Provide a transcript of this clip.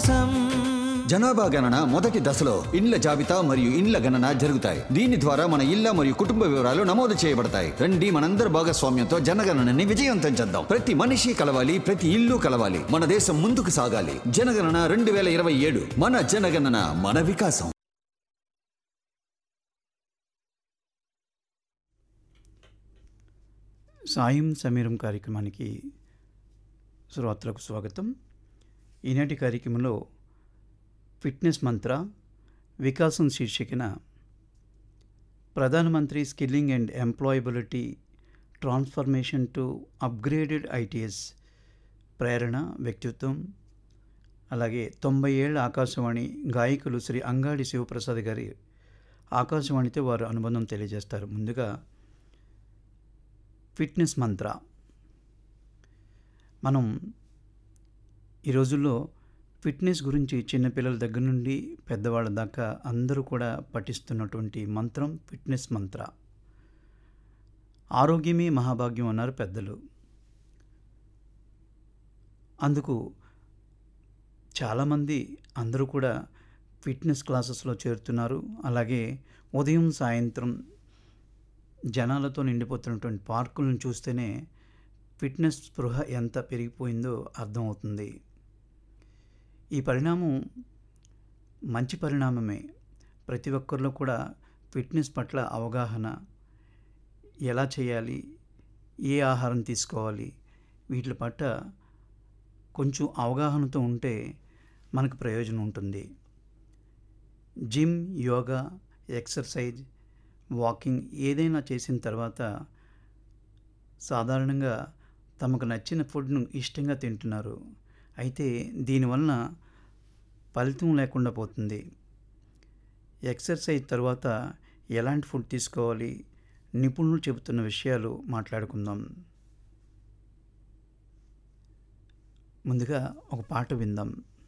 వికాసం జనాభా గణన మొదటి దశలో ఇండ్ల జాబితా మరియు ఇండ్ల గణన జరుగుతాయి దీని ద్వారా మన ఇళ్ల మరియు కుటుంబ వివరాలు నమోదు చేయబడతాయి రండి మనందరి భాగస్వామ్యంతో జనగణనని విజయవంతం చేద్దాం ప్రతి మనిషి కలవాలి ప్రతి ఇల్లు కలవాలి మన దేశం ముందుకు సాగాలి జనగణన రెండు వేల ఇరవై ఏడు మన జనగణన మన వికాసం సాయం సమీరం కార్యక్రమానికి శ్రోతలకు స్వాగతం ఈనాటి కార్యక్రమంలో ఫిట్నెస్ మంత్ర వికాసం శీర్షికన ప్రధానమంత్రి skilling and employability transformation to upgraded ITs ప్రేరణ వ్యక్తిత్వం అలాగే తొంభై ఏళ్ల ఆకాశవాణి గాయకులు శ్రీ అంగాడి శివప్రసాద్ గారి ఆకాశవాణితో వారు అనుబంధం తెలియజేస్తారు ముందుగా ఫిట్నెస్ మంత్ర మనం ఈ రోజుల్లో ఫిట్నెస్ గురించి చిన్నపిల్లల దగ్గర నుండి పెద్దవాళ్ళ దాకా అందరూ కూడా పఠిస్తున్నటువంటి మంత్రం ఫిట్నెస్ మంత్ర ఆరోగ్యమే మహాభాగ్యం అన్నారు పెద్దలు అందుకు చాలామంది అందరూ కూడా ఫిట్నెస్ క్లాసెస్లో చేరుతున్నారు అలాగే ఉదయం సాయంత్రం జనాలతో నిండిపోతున్నటువంటి పార్కులను చూస్తేనే ఫిట్నెస్ స్పృహ ఎంత పెరిగిపోయిందో అర్థమవుతుంది ఈ పరిణామం మంచి పరిణామమే ప్రతి ఒక్కరిలో కూడా ఫిట్నెస్ పట్ల అవగాహన ఎలా చేయాలి ఏ ఆహారం తీసుకోవాలి వీటి పట్ల కొంచెం అవగాహనతో ఉంటే మనకు ప్రయోజనం ఉంటుంది జిమ్ యోగా ఎక్సర్సైజ్ వాకింగ్ ఏదైనా చేసిన తర్వాత సాధారణంగా తమకు నచ్చిన ఫుడ్ను ఇష్టంగా తింటున్నారు అయితే దీనివలన ఫలితం లేకుండా పోతుంది ఎక్సర్సైజ్ తర్వాత ఎలాంటి ఫుడ్ తీసుకోవాలి నిపుణులు చెబుతున్న విషయాలు మాట్లాడుకుందాం ముందుగా ఒక పాట విందాం